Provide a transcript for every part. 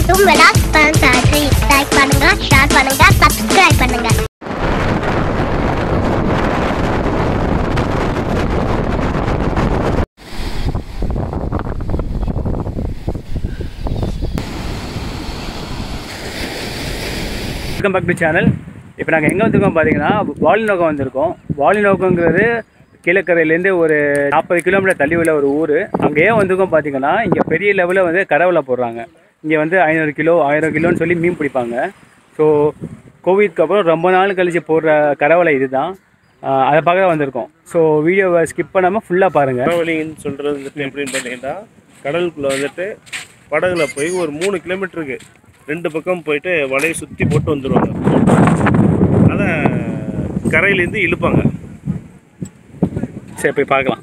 மட்டும் விலாஸ் பன்சாட்சி லைக் பண்ணுங்க ஷேர் பண்ணுங்க சப்ஸ்கிரைப் பண்ணுங்க வெல்கம் பேக் டு சேனல் இப்போ நாங்கள் எங்கே வந்திருக்கோம் பார்த்தீங்கன்னா வாலிநோக்கம் வந்திருக்கோம் வாலிநோக்கங்கிறது கீழக்கரையிலேருந்து ஒரு நாற்பது கிலோமீட்டர் தள்ளி உள்ள ஒரு ஊர் அங்கே ஏன் வந்திருக்கோம் பார்த்தீங்கன்னா இங்கே பெரிய லெவலில் வந்து கரவலை போடுறாங்க இங்கே வந்து ஐநூறு கிலோ ஆயிரம் கிலோன்னு சொல்லி மீன் பிடிப்பாங்க ஸோ கோவிட்க்கு அப்புறம் ரொம்ப நாள் கழித்து போடுற கரவலை இதுதான் ஆஹ் அதை பார்க்க தான் வந்திருக்கோம் ஸோ வீடியோவை ஸ்கிப் பண்ணாமல் ஃபுல்லாக பாருங்கள் கடவழின்னு சொல்கிறது வந்துட்டு எப்படின்னு பார்த்தீங்கன்னா கடலுக்குள்ளே வந்துட்டு படகுல போய் ஒரு மூணு கிலோமீட்டருக்கு ரெண்டு பக்கம் போயிட்டு வலையை சுற்றி போட்டு வந்துடுவாங்க அதை கரையிலேருந்து இழுப்பாங்க சரி போய் பார்க்கலாம்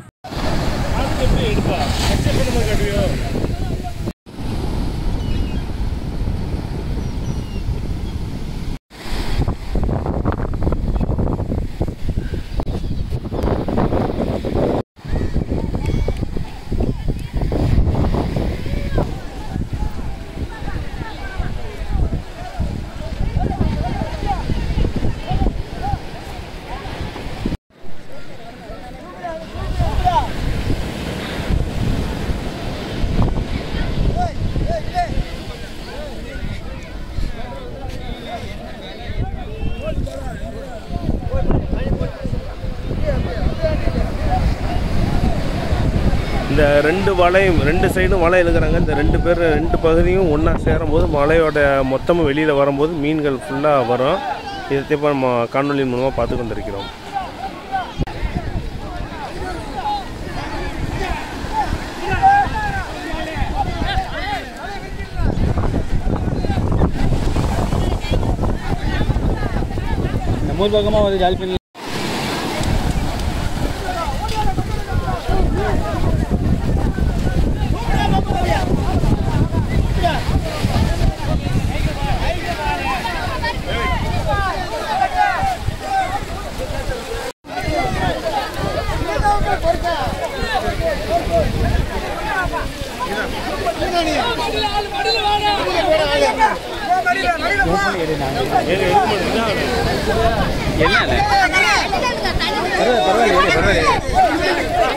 இந்த ரெண்டு வலையும் ரெண்டு சைடும் வலை இழுக்கிறாங்க இந்த ரெண்டு பேர் ரெண்டு பகுதியும் ஒன்றா சேரும்போது வலையோட மொத்தமும் வெளியில் வரும்போது மீன்கள் ஃபுல்லாக வரும் இதை இப்போ நம்ம காணொலியின் மூலமாக பார்த்து கொண்டிருக்கிறோம் நம்ம ஊர் பக்கமாக வந்து ஜாலி பண்ணி என்ன பரவாயில்ல பரவாயில்ல பரவாயில்ல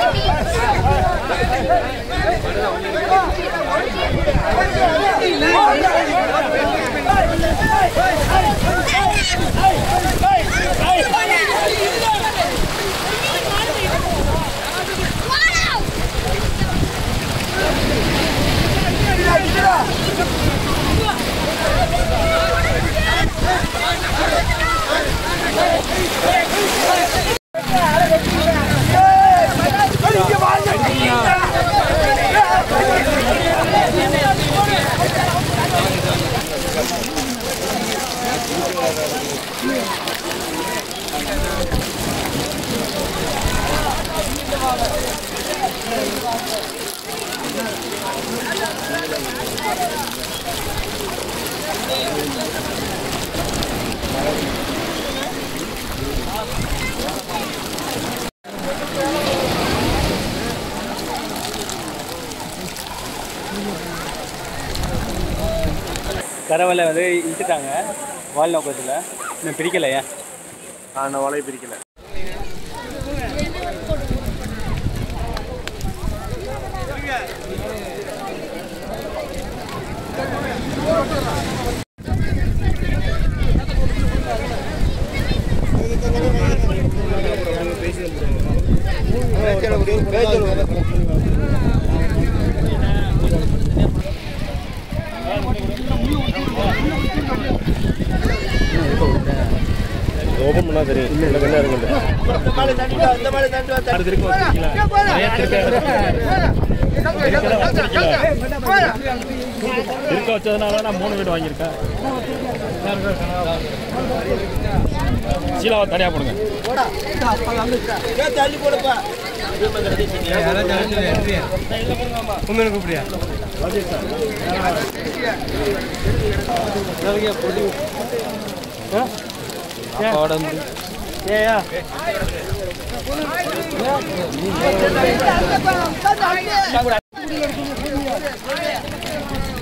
கரவலை வந்து இழுத்துட்டாங்க வால் நோக்கத்தில் இன்னும் பிரிக்கலையா நான் வலையை பிரிக்கல ஓப்பன் பண்ணால் தெரியும் இல்லை என்ன இருக்குன்னு இருக்க வச்சதுனால நான் மூணு வீடு வாங்கியிருக்கேன் சீலாவை தனியாக போடுங்க ஏயா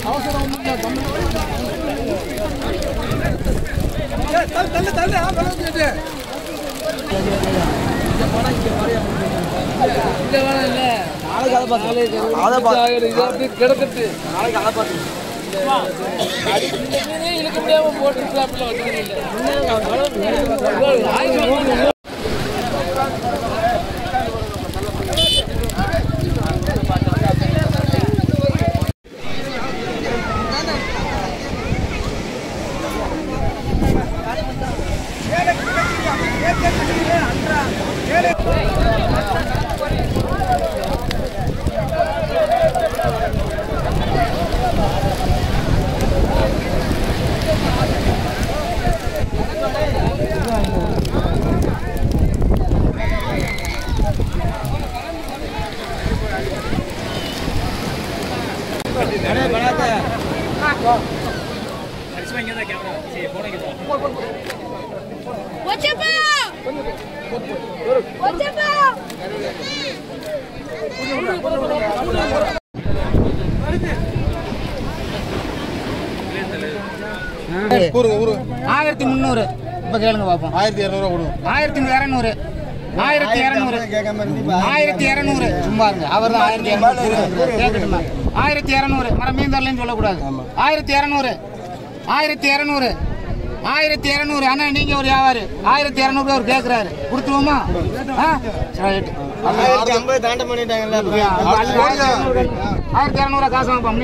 கிடக்கட்டு இழுக்க முடியாம போட்டு ஆயிரத்தி முந்நூறு இப்போ கேளுங்க பார்ப்போம் ஆயிரத்தி இரநூறுவா கொடுங்க ஆயிரத்தி இரநூறு ஆயிரத்தி இரநூறு ஆயிரத்தி இரநூறு சும்மா இருங்க அவர் தான் ஆயிரத்தி இரநூறு கேட்கட்டுமா ஆயிரத்தி இரநூறு மரம் மீந்தரலன்னு சொல்லக்கூடாது ஆயிரத்தி இரநூறு ஆயிரத்தி இரநூறு ஆயிரத்தி இரநூறு அண்ணா நீங்க ஒரு வியாபாரி ஆயிரத்தி இரநூறு அவர் கேட்குறாரு கொடுத்துருவோமா ஆ ரைட் ஆயிரத்தி ஐம்பது தாண்ட பண்ணிட்டாங்கல்ல ஆயிரத்தி இரநூறுவா காசு வாங்க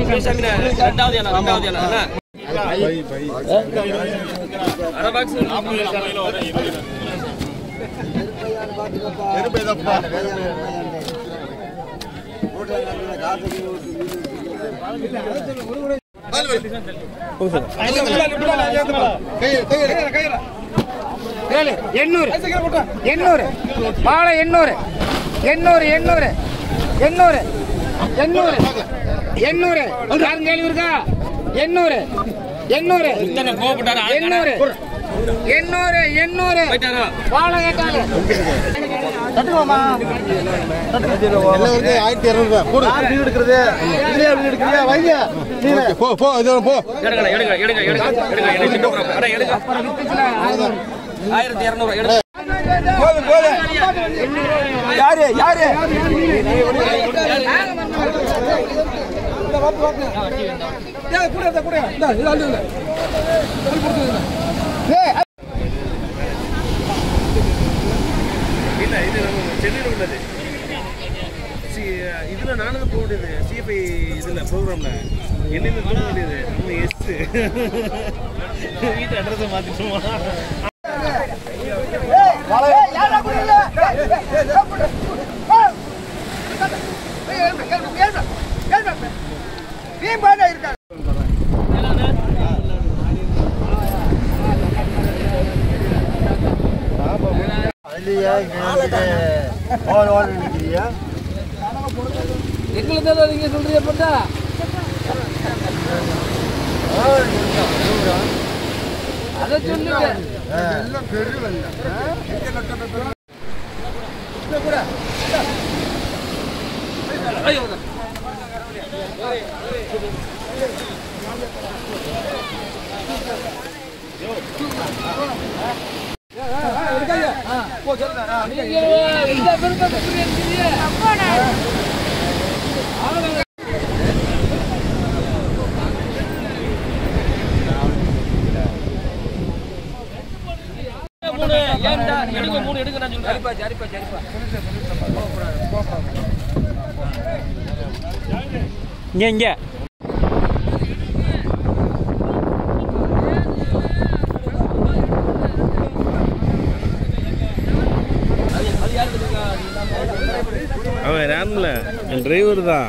ஏழு எண்ணூறு எண்ணூறு வாழை எண்ணூறு எண்ணூறு எண்ணூறு எண்ணூறு எண்ணூறு எண்ணூறு யாரும் கேள்வி இருக்கா எண்ணூறு எண்ணூறு எண்ணூறு எண்ணூறு எண்ணூறு வாழை கேட்டாங்க தட்டுவோமா எல்லாருக்கும் ஆயிரத்தி இரநூறுவா கொடு வீடு எடுக்கிறது இல்லையா வீடு எடுக்கிறியா வைங்க நீ போ போ இது போ போதும் போதும் யாரு யாரு இல்லை இது நம்ம சென்னையில் உள்ளது சி இதில் நானும் போக முடியாது சிஎஃப்ஐ இதில் ப்ரோக்ராமில் என்னென்ன போக முடியாது நம்ம எஸ் வீட்டு அட்ரஸை மாற்றிட்டோமா எங்களுக்கு தான் நீங்க சொல்றீங்க பண்ணா அதை சொல்லுங்க நீங்க எல்லா பேரும் தான் புரியுது மூணு ஏன்டா எடுங்க மூணு எடுங்க நான் சொல்றேன் சரிப்பா சரிப்பா சரிப்பா இங்கே இங்கே அவன் யாருமில்ல என் டிரைவர் தான்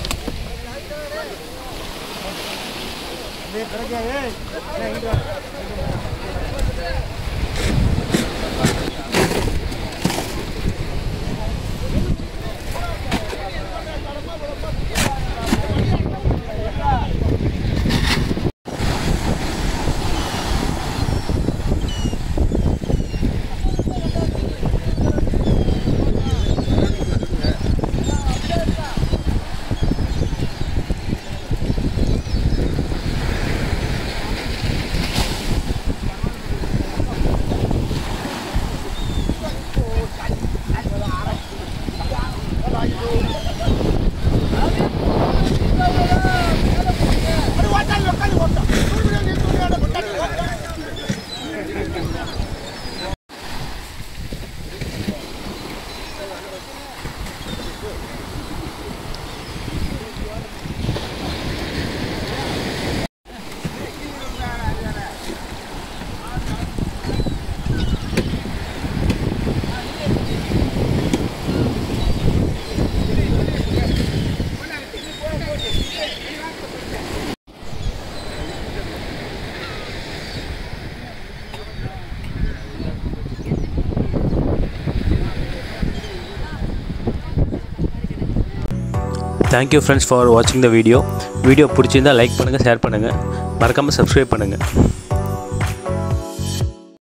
கிடைக்காது தேங்க்யூ ஃப்ரெண்ட்ஸ் ஃபார் வாட்சிங் த வீடியோ வீடியோ பிடிச்சிருந்தா லைக் பண்ணுங்கள் ஷேர் பண்ணுங்கள் மறக்காமல் சப்ஸ்கிரைப் பண்ணுங்கள்